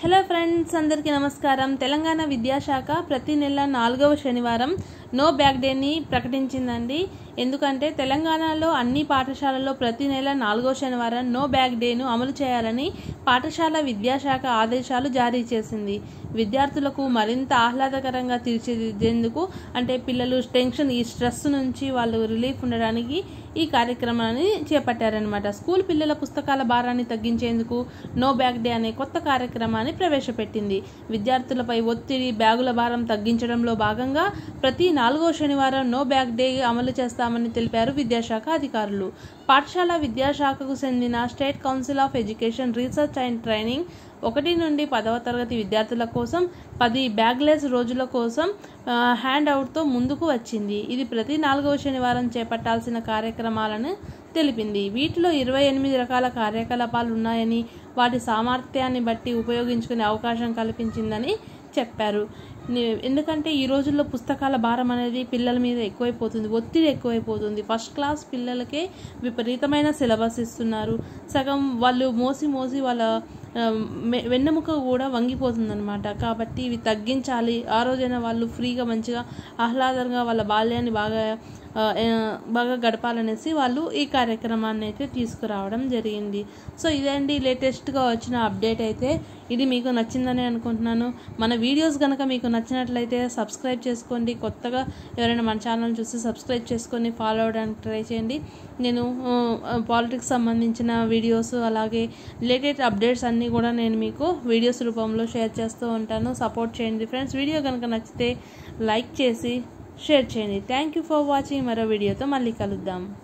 hello friends అందరికీ నమస్కారం తెలంగాణ విద్యాశాఖ ప్రతి నెల నాలుగవ శనివారం నో బ్యాక్ డేని ప్రకటించిందండి ఎందుకంటే తెలంగాణలో అన్ని పాఠశాలల్లో ప్రతి నెల నాలుగో శనివారం నో బ్యాక్ డేను అమలు చేయాలని పాఠశాల విద్యాశాఖ ఆదేశాలు జారీ చేసింది విద్యార్థులకు మరింత ఆహ్లాదకరంగా తీర్చిదిద్దేందుకు అంటే పిల్లలు టెన్షన్ ఈ స్ట్రెస్ నుంచి వాళ్ళు రిలీఫ్ ఉండడానికి ఈ కార్యక్రమాన్ని చేపట్టారనమాట స్కూల్ పిల్లల పుస్తకాల భారాన్ని తగ్గించేందుకు నో బ్యాగ్ డే అనే కొత్త కార్యక్రమాన్ని ప్రవేశపెట్టింది విద్యార్థులపై ఒత్తిడి బ్యాగుల భారం తగ్గించడంలో భాగంగా ప్రతి నాలుగో శనివారం నో బ్యాగ్ డే అమలు చేస్తామని తెలిపారు విద్యాశాఖ అధికారులు పాఠశాల విద్యాశాఖకు చెందిన state council of education research and training ఒకటి నుండి పదవ తరగతి విద్యార్థుల కోసం పది బ్యాగ్లెస్ రోజుల కోసం ఆ, హ్యాండ్ అవుట్తో ముందుకు వచ్చింది ఇది ప్రతి నాలుగవ శనివారం చేపట్టాల్సిన కార్యక్రమాలను తెలిపింది వీటిలో ఇరవై ఎనిమిది రకాల కార్యకలాపాలు ఉన్నాయని వాటి సామర్థ్యాన్ని బట్టి ఉపయోగించుకునే అవకాశం కల్పించిందని చెప్పారు ని- ఎందుకంటే ఈ రోజుల్లో పుస్తకాల భారం అనేది పిల్లల మీద ఎక్కువైపోతుంది ఒత్తిడి ఎక్కువైపోతుంది ఫస్ట్ క్లాస్ పిల్లలకే విపరీతమైన సిలబస్ ఇస్తున్నారు సగం వాళ్ళు మోసి మోసి వాళ్ళ ఆ, మె- వెన్నెముక కూడా వంగిపోతుందన్నమాట కాబట్టి ఇవి తగ్గించాలి ఆ రోజైనా వాళ్ళు ఫ్రీగా మంచిగా ఆహ్లాదంగా వాళ్ళ బాల్యాన్ని బాగా ఆ, ఆ, బాగా గడపాలనేసి వాళ్ళు ఈ కార్యక్రమాన్ని అయితే తీసుకురావడం జరిగింది సో ఇదండి లేటెస్ట్గా వచ్చిన అప్డేట్ అయితే ఇది మీకు నచ్చిందని అనుకుంటున్నాను మన వీడియోస్ కనుక మీకు నచ్చినట్లయితే సబ్స్క్రైబ్ చేసుకోండి కొత్తగా ఎవరైనా మన ఛానల్ చూసి సబ్స్క్రైబ్ చేసుకొని ఫాలో అవడానికి ట్రై చేయండి నేను పాలిటిక్స్ సంబంధించిన వీడియోస్ అలాగే రిలేటెడ్ అప్డేట్స్ అన్నీ కూడా నేను మీకు వీడియోస్ రూపంలో షేర్ చేస్తూ ఉంటాను సపోర్ట్ చేయండి ఫ్రెండ్స్ వీడియో కనుక నచ్చితే లైక్ చేసి షేర్ చేయండి థ్యాంక్ యూ ఫర్ వాచింగ్ మరో వీడియోతో మళ్ళీ కలుద్దాం